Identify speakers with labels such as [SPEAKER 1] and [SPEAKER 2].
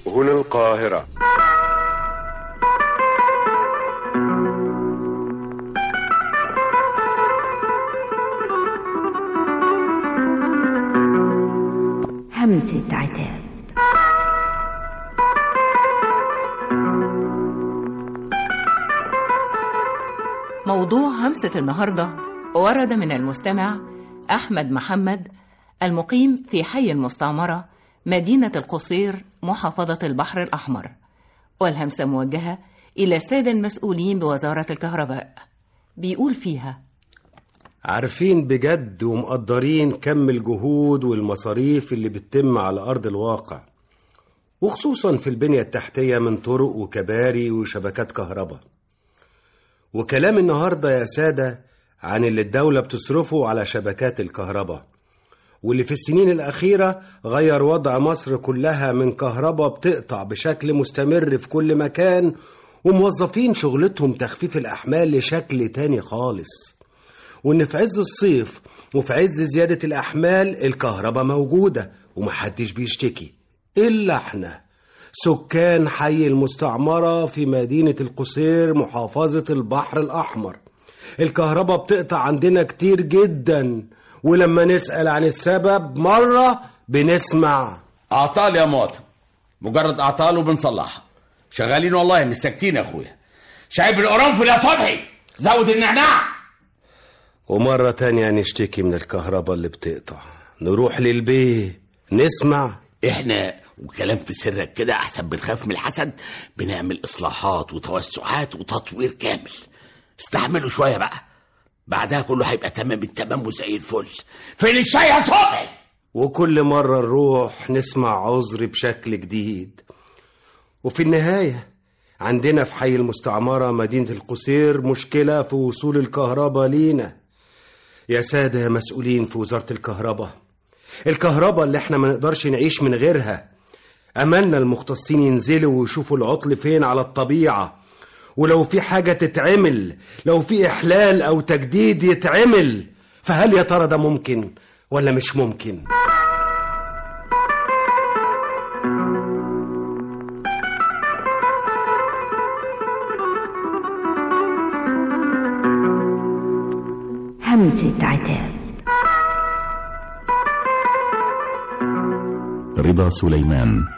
[SPEAKER 1] هنا القاهرة
[SPEAKER 2] همسة عتاب
[SPEAKER 3] موضوع همسة النهاردة ورد من المستمع أحمد محمد المقيم في حي المستعمرة مدينة القصير محافظة البحر الأحمر والهمسة موجهة إلى السادة المسؤولين بوزارة الكهرباء بيقول فيها
[SPEAKER 4] عارفين بجد ومقدرين كم الجهود والمصاريف اللي بتتم على أرض الواقع وخصوصا في البنية التحتية من طرق وكباري وشبكات كهرباء وكلام النهاردة يا سادة عن اللي الدولة بتصرفه على شبكات الكهرباء واللي في السنين الأخيرة غير وضع مصر كلها من كهرباء بتقطع بشكل مستمر في كل مكان وموظفين شغلتهم تخفيف الأحمال لشكل تاني خالص وإن في عز الصيف وفي عز زيادة الأحمال الكهرباء موجودة ومحدش بيشتكي إلا إحنا سكان حي المستعمرة في مدينة القصير محافظة البحر الأحمر الكهرباء بتقطع عندنا كتير جدا ولما نسأل عن السبب مرة بنسمع
[SPEAKER 5] اعطال يا مواطن مجرد اعطال وبنصلحها شغالين والله مش ساكتين يا اخويا شايب القرنفل يا صبحي زود النعناع
[SPEAKER 4] ومرة تانية نشتكي من الكهرباء اللي بتقطع نروح للبيه نسمع
[SPEAKER 5] احنا وكلام في سرك كده احسن بنخاف من الحسد بنعمل اصلاحات وتوسعات وتطوير كامل استحملوا شويه بقى بعدها كله هيبقى تمام التمام وزي الفل فين الشاي يا صبحي
[SPEAKER 4] وكل مرة نروح نسمع عذر بشكل جديد وفي النهاية عندنا في حي المستعمرة مدينة القصير مشكلة في وصول الكهرباء لينا يا سادة يا مسؤولين في وزارة الكهرباء الكهرباء اللي احنا ما نقدرش نعيش من غيرها أملنا المختصين ينزلوا ويشوفوا العطل فين على الطبيعة ولو في حاجة تتعمل لو في إحلال أو تجديد يتعمل فهل يا ترى ده ممكن ولا مش ممكن؟
[SPEAKER 2] همسة عتاب
[SPEAKER 6] رضا سليمان